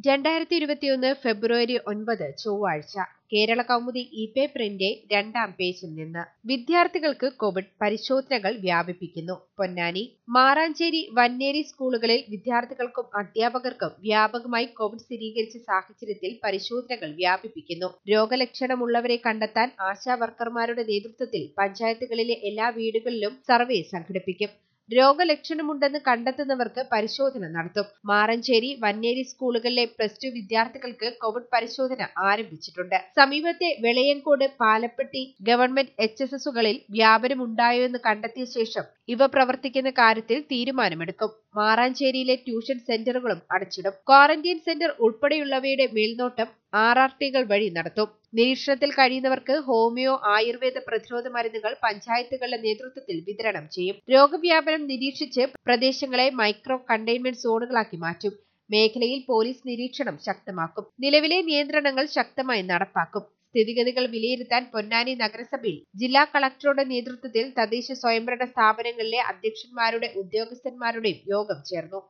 രണ്ടായിരത്തി ഇരുപത്തിയൊന്ന് ഫെബ്രുവരി ഒൻപത് ചൊവ്വാഴ്ച കേരള കൗമുദി ഇ പേപ്പറിന്റെ രണ്ടാം പേജിൽ നിന്ന് വിദ്യാർത്ഥികൾക്ക് കോവിഡ് പരിശോധനകൾ വ്യാപിപ്പിക്കുന്നു പൊന്നാനി മാറാഞ്ചേരി വന്നേരി സ്കൂളുകളിൽ വിദ്യാർത്ഥികൾക്കും അധ്യാപകർക്കും വ്യാപകമായി കോവിഡ് സ്ഥിരീകരിച്ച സാഹചര്യത്തിൽ പരിശോധനകൾ വ്യാപിപ്പിക്കുന്നു രോഗലക്ഷണമുള്ളവരെ കണ്ടെത്താൻ ആശാ വർക്കർമാരുടെ നേതൃത്വത്തിൽ പഞ്ചായത്തുകളിലെ എല്ലാ വീടുകളിലും സർവേ സംഘടിപ്പിക്കും രോഗലക്ഷണമുണ്ടെന്ന് കണ്ടെത്തുന്നവർക്ക് പരിശോധന നടത്തും മാറഞ്ചേരി വന്നേരി സ്കൂളുകളിലെ പ്ലസ് ടു വിദ്യാർത്ഥികൾക്ക് കോവിഡ് പരിശോധന ആരംഭിച്ചിട്ടുണ്ട് സമീപത്തെ Veliyankode Palappetty government H S എസുകളിൽ വ്യാപനമുണ്ടായോ എന്ന് കണ്ടെത്തിയ ശേഷം ഇവ പ്രവർത്തിക്കുന്ന കാര്യത്തിൽ തീരുമാനമെടുക്കും മാറാഞ്ചേരിയിലെ ട്യൂഷൻ സെന്ററുകളും അടച്ചിടും ക്വാറന്റൈൻ സെന്റർ ഉൾപ്പെടെയുള്ളവയുടെ മേൽനോട്ടം ആർ ആർ ടികൾ വഴി നടത്തും നിരീക്ഷണത്തിൽ കഴിയുന്നവർക്ക് ഹോമിയോ ആയുർവേദ പ്രതിരോധ മരുന്നുകൾ പഞ്ചായത്തുകളുടെ നേതൃത്വത്തിൽ വിതരണം ചെയ്യും രോഗവ്യാപനം നിരീക്ഷിച്ച് പ്രദേശങ്ങളെ മൈക്രോ കണ്ടെയ്ൻമെന്റ് സോണുകളാക്കി മാറ്റും മേഖലയിൽ പോലീസ് നിരീക്ഷണം ശക്തമാക്കും നിലവിലെ നിയന്ത്രണങ്ങൾ ശക്തമായി നടപ്പാക്കും സ്ഥിതിഗതികൾ വിലയിരുത്താൻ പൊന്നാനി നഗരസഭയിൽ ജില്ലാ കളക്ടറുടെ നേതൃത്വത്തിൽ തദ്ദേശ സ്വയംഭരണ സ്ഥാപനങ്ങളിലെ അധ്യക്ഷന്മാരുടെ ഉദ്യോഗസ്ഥന്മാരുടെയും യോഗം ചേർന്നു